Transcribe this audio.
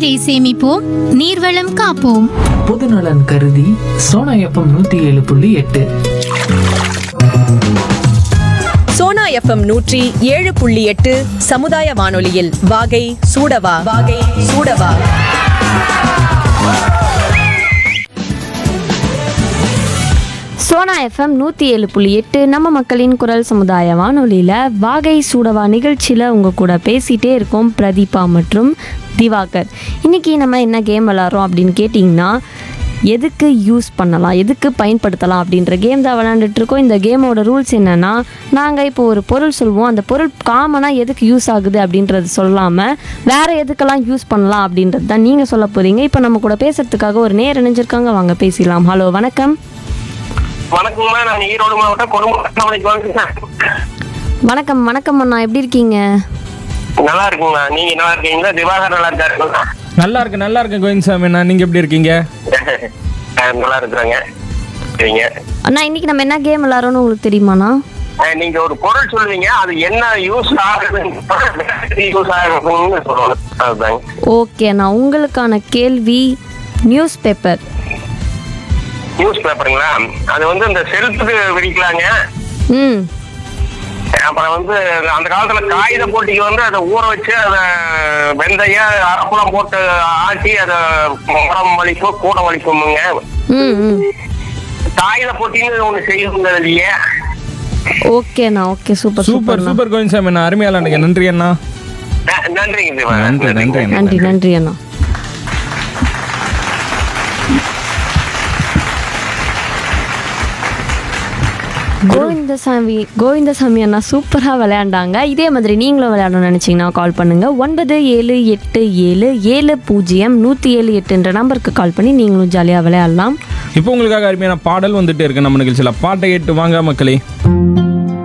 நீரை சேமிப்போம் நீர்வளம் காப்போம் பொதுநலன் கருதி சோனா எஃப்எம் நூத்தி ஏழு புள்ளி எட்டு சோனா எஃப்எம் நூற்றி ஏழு புள்ளி எட்டு சமுதாய வானொலியில் வாகை சூடவா வாகை சூடவா சோனா எஃப்எம் நூற்றி ஏழு புள்ளி எட்டு நம்ம மக்களின் குரல் சமுதாய வானொலியில் வாகை சூடவா நிகழ்ச்சியில் உங்கள் கூட பேசிகிட்டே இருக்கோம் பிரதீபா மற்றும் திவாகர் இன்றைக்கி நம்ம என்ன கேம் விளாட்றோம் அப்படின்னு கேட்டிங்கன்னா எதுக்கு யூஸ் பண்ணலாம் எதுக்கு பயன்படுத்தலாம் அப்படின்ற கேம் தான் விளாண்டுட்டு இருக்கோம் இந்த கேமோட ரூல்ஸ் என்னென்னா நாங்கள் இப்போ ஒரு பொருள் சொல்லுவோம் அந்த பொருள் காமனாக எதுக்கு யூஸ் ஆகுது அப்படின்றது சொல்லாமல் வேறு எதுக்கெல்லாம் யூஸ் பண்ணலாம் அப்படின்றது தான் நீங்கள் சொல்ல போகிறீங்க இப்போ நம்ம கூட பேசுறதுக்காக ஒரு நேர் இணைஞ்சிருக்காங்க வாங்க பேசிடலாம் ஹலோ வணக்கம் வணக்கம்மா நான் ஈரோடு மாவட்டம் கொடுமுடிக்கு வந்துட்டேன் வணக்கம் வணக்கம் அண்ணா எப்படி இருக்கீங்க நல்லா இருக்குங்களா நீங்க நல்லா இருக்கீங்களா திவாகர் நல்லா இருக்காருங்களா நல்லா இருக்கு நல்லா இருக்கு கோவிந்தசாமி அண்ணா நீங்க எப்படி இருக்கீங்க அஹ் நல்லா இருக்கிறாங்க சரிங்க அண்ணா இன்னைக்கு நம்ம என்ன கேம் விளாட்றோம்னு உங்களுக்கு தெரியுமாண்ணா அஹ் நீங்க ஒரு பொருள் சொல்லுவீங்க அது என்ன யூஸ் ஆகுது யூஸ் ஆகுதுன்னு சொல்லணும் அதுதாங்க ஓகே அண்ணா உங்களுக்கான கேள்வி நியூஸ் பேப்பர் நியூஸ் பேப்பருங்களா அது வந்து இந்த செருப்புக்கு விரிக்கலாங்க ம் அப்புறம் வந்து அந்த காலத்துல காகித போட்டிக்கு வந்து அதை ஊற வச்சு அதை வெந்தய அரப்புலம் போட்டு ஆட்டி அதை முறம் வலிக்கும் கூட வலிக்குமுங்க ம் ம் காகித போட்டின்னு ஒண்ணு செய்யுங்க இல்லையே ஓகே அண்ணா okay super super super super Govindasamy அண்ணா அருமையா விளையாடுங்க நன்றி அண்ணா ந- நன்றிங்க திவா நன்றி நன்றி அண்ணா நன்றி நன்றி அண்ணா கோவிந்தசாமி கோவிந்தசாமி அண்ணா சூப்பராக விளையாண்டாங்க இதே மாதிரி நீங்களும் விளையாடணும்னு நினச்சிங்கன்னா கால் பண்ணுங்கள் ஒன்பது ஏழு எட்டு ஏழு ஏழு பூஜ்ஜியம் நூற்றி ஏழு எட்டுன்ற நம்பருக்கு கால் பண்ணி நீங்களும் ஜாலியாக விளையாடலாம் இப்போ உங்களுக்காக அருமையான பாடல் வந்துட்டே இருக்கு நம்ம நிகழ்ச்சியில் பாட்டை கேட்டு வாங்க மக்களே